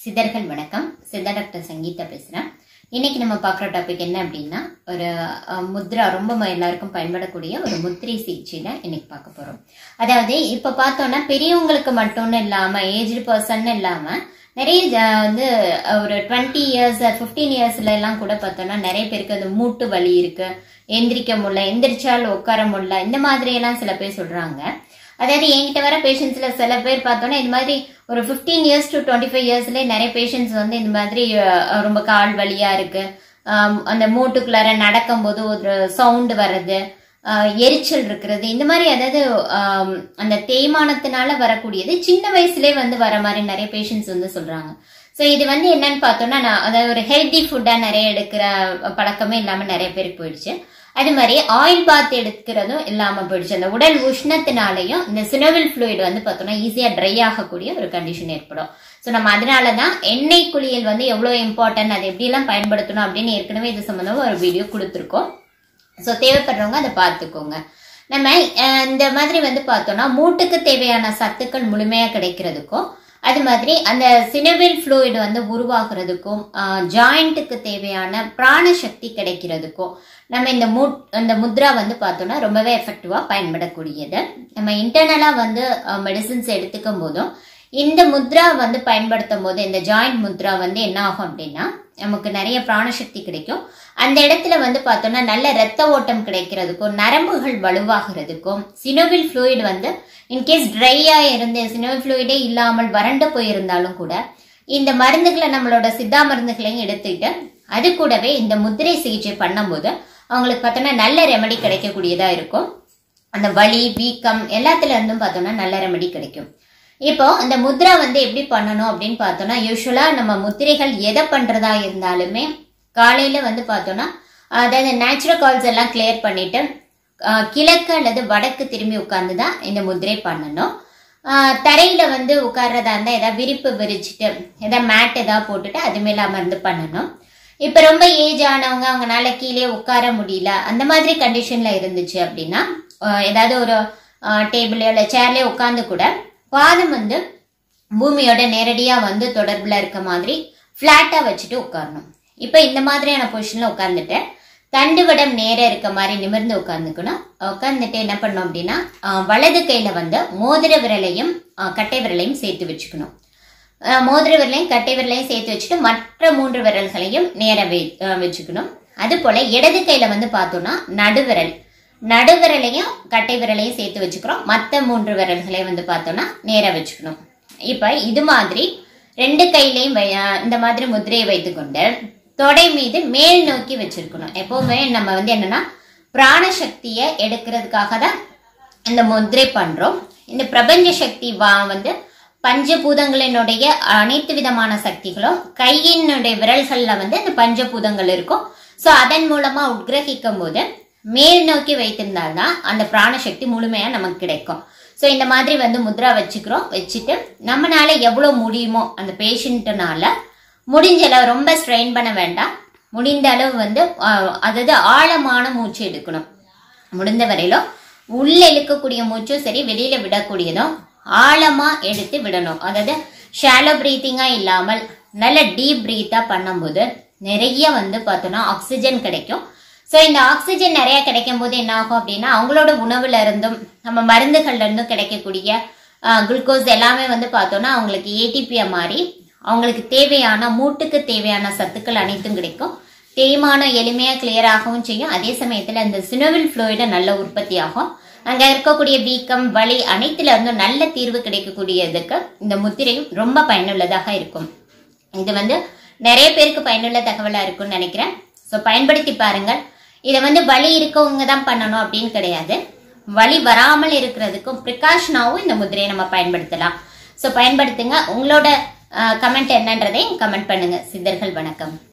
சித்தர்கள் வணக்கம் சித்தா டாக்டர் சங்கீதா பேசுறேன் இன்னைக்கு நம்ம பார்க்குற டாபிக் என்ன அப்படின்னா ஒரு அஹ், முத்ரா ரொம்ப ம- எல்லாருக்கும் பயன்படக்கூடிய ஒரு முத்திரை சிகிச்சை தான் இன்னைக்கு பார்க்க போறோம் அதாவது இப்ப பார்த்தோம்னா பெரியவங்களுக்கு மட்டும்னு இல்லாம ஏஜ்டு பர்சன் இல்லாம நிறைய அஹ், வந்து அஹ், ஒரு டுவெண்ட்டி இயர்ஸ் ஃபிஃப்டீன் இயர்ஸ்ல எல்லாம் கூட பார்த்தோம்னா நிறைய பேருக்கு அந்த மூட்டு வலி இருக்கு எந்திரிக்க முடியல எந்திரிச்சால் உட்கார முடியல இந்த மாதிரி எல்லாம் சில பேர் சொல்றாங்க அதாவது என்கிட்ட வர பேஷண்ட்ஸ்ல சில பேர் பார்த்தோன்னா இந்த மாதிரி ஒரு 15 இயர்ஸ் டு டுவெண்ட்டி ஃபைவ் இயர்ஸ்ல நிறைய பேஷண்ட்ஸ் வந்து இந்த மாதிரி அஹ், ரொம்ப கால் வலியா இருக்கு ஆம், அந்த மூட்டுக்குள்ளார நடக்கும்போது ஒரு சவுண்ட் வர்றது அஹ், எரிச்சல் இருக்கிறது இந்த மாதிரி அதாவது ஆம், அந்த தேய்மானத்தினால வரக்கூடியது சின்ன வயசுலயே வந்து வர மாதிரி நிறைய பேஷண்ட்ஸ் வந்து சொல்றாங்க ஸோ இது வந்து என்னன்னு பார்த்தோம்னா நான் அதாவது ஒரு ஹெல்தி ஃபுட்டா நிறைய எடுக்கிற பழக்கமே இல்லாம நிறைய பேருக்கு போயிடுச்சு அது மாதிரி ஆயில் பாத் எடுக்கிறதும் இல்லாம போயிடுச்சு அந்த உடல் உஷ்ணத்தினாலையும் இந்த சினோவில் fluid வந்து பார்த்தோம்னா ஈஸியா ட்ரை ஆகக்கூடிய ஒரு கண்டிஷன் ஏற்படும் ஸோ நம்ம அதனால தான் எண்ணெய் குளியல் வந்து எவ்வளோ இம்பார்ட்டன்ட் அதை எப்படியெல்லாம் பயன்படுத்தணும் அப்படின்னு ஏற்கனவே இது சம்மந்தமா ஒரு வீடியோ கொடுத்துருக்கோம் ஸோ தேவைப்படுறவங்க அதை பார்த்துக்கோங்க நம்ம அஹ், இந்த மாதிரி வந்து பார்த்தோம்னா மூட்டுக்கு தேவையான சத்துக்கள் முழுமையா கிடைக்கிறதுக்கும் அது மாதிரி அந்த சினவில் fluid வந்து உருவாகிறதுக்கும் ஜாயிண்ட்டுக்கு தேவையான பிராண சக்தி கிடைக்கிறதுக்கும் நம்ம இந்த மூ இந்த முத்ரா வந்து பார்த்தோம்னா ரொம்பவே எஃபெக்டிவா பயன்படக்கூடியது நம்ம இன்டர்னலா வந்து மெடிசின்ஸ் எடுத்துக்கும் போதும் இந்த முத்ரா வந்து பயன்படுத்தும் போது இந்த ஜாயிண்ட் முத்ரா வந்து என்ன ஆகும் அப்படின்னா நமக்கு நிறைய பிராணசக்தி கிடைக்கும் அந்த இடத்துல வந்து பார்த்தோம்னா நல்ல ரத்த ஓட்டம் கிடைக்கிறதுக்கும் நரம்புகள் வலுவாகிறதுக்கும் சினோவில் fluid வந்து இன்கேஸ் ட்ரையா இருந்து சினோவில் fluidே இல்லாமல் வறண்டு போயிருந்தாலும் கூட இந்த மருந்துகளை நம்மளோட சித்தா மருந்துகளையும் எடுத்துக்கிட்டு அது கூடவே இந்த முத்திரை சிகிச்சை பண்ணும்போது அவங்களுக்கு பார்த்தோம்னா நல்ல ரெமடி கிடைக்கக்கூடியதா இருக்கும் அந்த வலி வீக்கம் எல்லாத்துல இருந்தும் பார்த்தோம்னா நல்ல ரெமடி கிடைக்கும் இப்போ இந்த முத்ரா வந்து எப்படி பண்ணணும் அப்படின்னு பார்த்தோம்னா யூஸ்வலா நம்ம முத்திரைகள் எதை பண்றதா இருந்தாலுமே காலையில வந்து பார்த்தோம்னா அதாவது நேச்சுரல் கால்ஸ் எல்லாம் கிளியர் பண்ணிட்டு ஆஹ், கிழக்கு அல்லது வடக்கு திரும்பி உட்கார்ந்து தான் இந்த முத்திரை பண்ணணும் ஆஹ், தரையில வந்து உட்கார்றதா இருந்தா ஏதாவது விரிப்பு விரிச்சிட்டு ஏதாவது மேட் ஏதாவது போட்டுட்டு அது மேல அமர்ந்து பண்ணணும் இப்ப ரொம்ப ஏஜ் ஆனவங்க அவங்கனால கீழே உட்கார முடியல அந்த மாதிரி கண்டிஷன்ல இருந்துச்சு அப்படின்னா ஆஹ், ஏதாவது ஒரு டேபிளோ இல்ல சேர்லயோ உட்கார்ந்து கூட பாதம் வந்து பூமியோட நேரடியா வந்து தொடர்புல இருக்க மாதிரி பிளாட்டா வச்சுட்டு உட்காரணும் இப்ப இந்த மாதிரியான பொசிஷன்ல உட்கார்ந்துட்டு தண்டுவடம் நேர இருக்க மாதிரி நிமிர்ந்து உட்கார்ந்துக்கணும் உட்கார்ந்துட்டு என்ன பண்ணோம் அப்படின்னா ஆஹ், வலது கையில வந்து மோதிர விரலையும் ஆஹ், கட்டை விரலையும் சேர்த்து வச்சுக்கணும் ஆஹ், மோதிர விரலையும் கட்டை விரலையும் சேர்த்து வச்சுட்டு மற்ற மூன்று விரல்களையும் நேர வை ஆஹ், வச்சுக்கணும் அது போல இடது கையில வந்து பார்த்தோம்னா நடுவிரல் நடுவிரலையும் கட்டை விரலையும் சேர்த்து வச்சுக்கிறோம் மற்ற மூன்று விரல்களை வந்து பார்த்தோம்னா நேரா வச்சுக்கணும் இப்ப இது மாதிரி ரெண்டு கையிலையும் வை- ஆஹ், இந்த மாதிரி முத்திரையை வைத்துக்கொண்டு தொடை மீது மேல் நோக்கி வச்சிருக்கணும் எப்பவுமே நம்ம வந்து என்னன்னா பிராண சக்தியை எடுக்கிறதுக்காக தான் இந்த முத்திரை பண்றோம் இந்த பிரபஞ்ச சக்தி வா வந்து பஞ்சபூதங்களினுடைய அனைத்து விதமான சக்திகளும் கையினுடைய விரல்கள்ல வந்து இந்த பஞ்சபூதங்கள் இருக்கும் சோ அதன் மூலமா உட்கிரகிக்கும் போது மேல் நோக்கி வைத்திருந்தால்தான் அந்த பிராணசக்தி முழுமையா நமக்கு கிடைக்கும் சோ இந்த மாதிரி வந்து முத்ரா வச்சுக்கிறோம் வச்சுட்டு நம்மனால எவ்வளவு முடியுமோ அந்த பேஷண்ட்னால முடிஞ்ச அளவு ரொம்ப ஸ்ட்ரெயின் பண்ண வேண்டாம் முடிந்த அளவு வந்து ஆஹ், அதாவது ஆழமான மூச்சு எடுக்கணும் முடிந்த வரையிலும் உள்ள இழுக்கக்கூடிய மூச்சும் சரி வெளியில விடக்கூடியதும் ஆழமா எடுத்து விடணும் அதாவது ஷாலோ பிரீத்திங்கா இல்லாமல் நல்ல டீப் பிரீத்தா பண்ணும்போது நிறைய வந்து பார்த்தோம்னா ஆக்சிஜன் கிடைக்கும் ஸோ இந்த ஆக்சிஜன் நிறைய கிடைக்கும் போது என்ன ஆகும் அப்படின்னா அவங்களோட உணவுல இருந்தும் நம்ம மருந்துகள்ல இருந்தும் கிடைக்கக்கூடிய குளுக்கோஸ் எல்லாமே வந்து பார்த்தோம்னா அவங்களுக்கு ஏடிபியா மாறி அவங்களுக்கு தேவையான மூட்டுக்கு தேவையான சத்துக்கள் அனைத்தும் கிடைக்கும் தேய்மானம் எளிமையா கிளியர் ஆகவும் செய்யும் அதே சமயத்துல இந்த சினோவில் ஃப்ளூயிட நல்ல உற்பத்தி ஆகும் அங்க இருக்கக்கூடிய வீக்கம் வலி அனைத்துல இருந்தும் நல்ல தீர்வு கிடைக்கக்கூடியதுக்கு இந்த முத்திரையும் ரொம்ப பயனுள்ளதாக இருக்கும் இது வந்து நிறைய பேருக்கு பயனுள்ள தகவலா இருக்கும்னு நினைக்கிறேன் ஸோ பயன்படுத்தி பாருங்கள் இதை வந்து வலி இருக்கவங்க தான் பண்ணணும் அப்படின்னு கிடையாது வலி வராமல் இருக்கிறதுக்கும் ப்ரிகாஷனாகவும் இந்த முத்திரையை நம்ம பயன்படுத்தலாம் ஸோ பயன்படுத்துங்க உங்களோட கமெண்ட் என்னன்றதை கமெண்ட் பண்ணுங்க சித்தர்கள் வணக்கம்